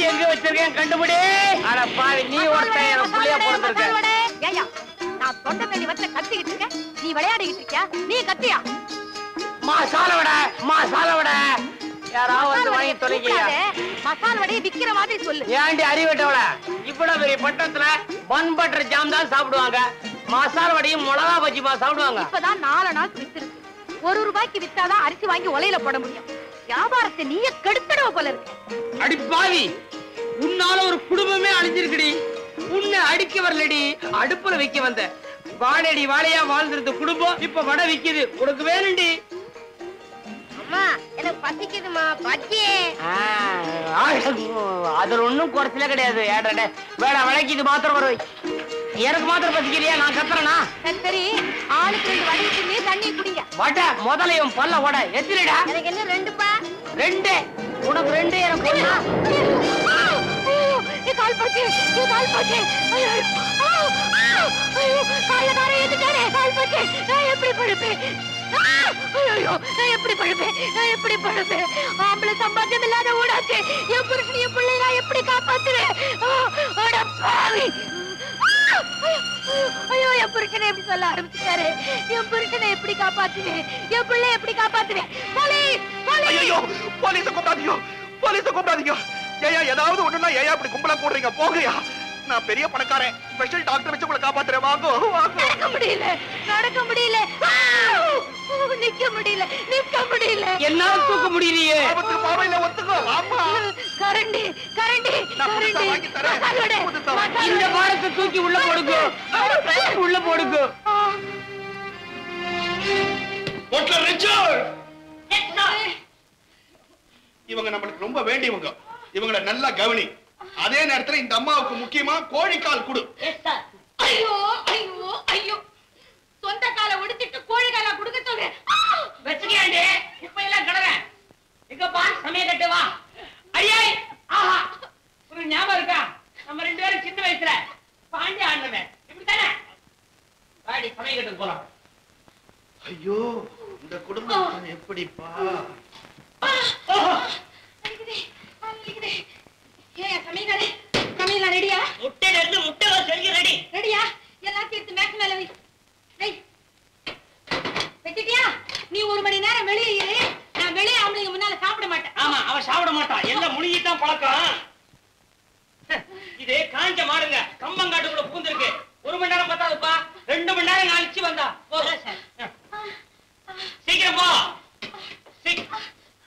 கத்தி எங்க வச்சிருக்கேன் கண்டுபிடி அட பாவி நீ ஒருத்தன் எனக்கு புள்ளைய பிறந்திருக்க ஏய்யா நான் தொண்டை தண்ணி வச்ச கத்திக்கிட்டு இருக்கேன் நீ விளையாடிக்கிட்டு இருக்கியா நீ கத்தியா மா சால விட மா சால விட யாராவது வந்து வாங்கி தொலைக்கையா மசால் வடையை விக்கிற மாதிரி சொல்லு ஏண்டி அறிவட்டவள இவ்வளவு பெரிய பட்டணத்துல பன் பட்டர் ஜாம் தான் சாப்பிடுவாங்க மசாலா வடையும் மிளகா பஜ்ஜிமா சாப்பிடுவாங்க இப்பதான் நாலு நாள் வித்திருக்கு ஒரு ரூபாய்க்கு வித்தாதான் அரிசி வாங்கி உலையில போட முடியும் வியாபாரத்தை நீயே கெடுத்துடுவ போல இருக்கு அடி பாவி உன்னால ஒரு குடும்பமே அழிஞ்சிருக்குடி உன்னை அடிக்க வரலடி அடுப்புல வைக்க வந்த வாழடி வாழையா வாழ்ந்திருந்த குடும்பம் இப்ப வடை விக்குது உனக்கு வேணும்டி அம்மா எனக்கு பசிக்குதுமா பஜ்ஜி அதுல ஒண்ணும் குறைச்சல கிடையாது ஏடா வேடா விலைக்கு இது மாத்திரம் வரும் எனக்கு மாத்திரம் பசிக்கலையா நான் கத்துறேனா சரி சரி ஆளுக்கு ரெண்டு வடை தின்னு தண்ணி குடிங்க வடை முதல்ல இவன் பல்ல வடை எத்திரிடா எனக்கு என்ன ரெண்டுப்பா ரெண்டு உனக்கு ரெண்டு எனக்கு ஒண்ணா நீ கால் போச்சு நீ கால் போச்சு ஐயோ ஐயோ கால்ல கார ஏத்துட்டாரே கால் போச்சு நான் எப்படி படுப்பேன் ஐயோ நான் எப்படி படுப்பேன் நான் எப்படி படுப்பேன் ஆம்பளை சம்பாத்தியம் இல்லாத ஊடாச்சு என் புருஷன் என் பிள்ளை நான் எப்படி காப்பாத்துவேன் அட பாவி ஐயோ என் புருஷனை எப்படி சொல்ல ஆரம்பிச்சுட்டாரு என் புருஷனை எப்படி காப்பாத்துவேன் என் பிள்ளை எப்படி காப்பாத்துவேன் போலீஸ் போலீஸ் ஐயோ போலீஸ கூப்பிடாதீங்க போலீஸ கூப்பிடாதீங்க ஏயா ஏதாவது ஒண்ணுனா ஏயா இப்படி கும்பலா கூடுறீங்க போங்கயா நான் பெரிய பணக்காரன் ஸ்பெஷல் டாக்டர் வச்சு உங்களை காப்பாத்துறேன் வாங்க வாங்க நடக்க முடியல நடக்க முடியல நிக்க முடியல நிக்க முடியல என்னால தூக்க முடியலையே ஆபத்து பாவையில ஒத்துக்கோ ஆமா கரண்டி கரண்டி நான் புதுசா கரண்டி வாங்கி தரேன். மசாலோட, புதுசா வாங்கி மசாலோட. இந்த பாரத்தை தூக்கி உள்ள போடுங்க உள்ள போடுங்க ஆ. ஒட்லர் ரிச்சர்ட் இவங்க நம்மளுக்கு ரொம்ப வேண்டியவங்க இவங்கள நல்லா கவனி அதே நேரத்துல இந்த அம்மாவுக்கு முக்கியமா கோழிக்கால் குடு ஐயோ ஐயோ ஐயோ சொந்த காலை ஒடிச்சிட்டு கோழி காலை கொடுக்க சொல்லு வச்சுக்கியாண்டே இப்ப எல்லாம் கிடறேன் இங்க பா சமய கட்டு வா ஐயே ஆஹா ஒரு ஞாபகம் இருக்கா நம்ம ரெண்டு பேரும் சின்ன வயசுல பாண்டி ஆடினவன் இப்படித்தானே வாடி சமய கட்டுக்கு போலாம் ஐயோ இந்த குடும்பம் எப்படிப்பா ஏன் சமையல் சமையல் ரெடியா முட்டையில இருந்து முட்டை செஞ்சு ரெடி ரெடியா எல்லாத்தையும் எடுத்து மேக்கு மேல வை வை வச்சிட்டியா நீ ஒரு மணி நேரம் வெளியே இரு நான் வெளியே ஆம்பளைங்க முன்னால சாப்பிட மாட்டேன் ஆமா அவன் சாப்பிட மாட்டான் எல்லாம் முழுகித்தான் பழக்கம் இது காஞ்ச மாடுங்க கம்பங்காட்டுக்குள்ள பூந்திருக்கு ஒரு மணி நேரம் பத்தாதுப்பா ரெண்டு மணி நேரம் கழிச்சு வந்தா போ. சீக்கிரம் போ சீக்கிரம்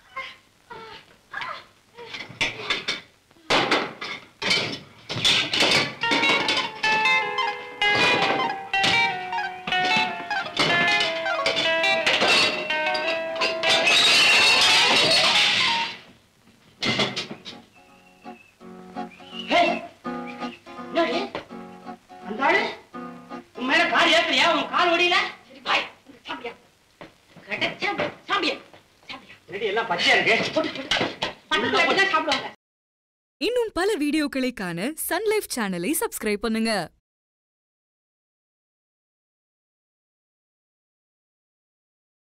ஹேய், என்னடி? அந்த ஆளு உன் மேல கால் ஏத்துறியா உன் கால் ஒடியில சரி பாய் சாப்பிடியா கிடைச்சா சாப்பிடியா சாப்பிடியா ரெடி எல்லாம் பச்சையா இருக்கு பக்கத்துல அப்படிதான் சாப்பிடுவாங்க இன்னும் பல வீடியோக்களை காண சன் லைஃப் சேனலை சப்ஸ்கிரைப் பண்ணுங்க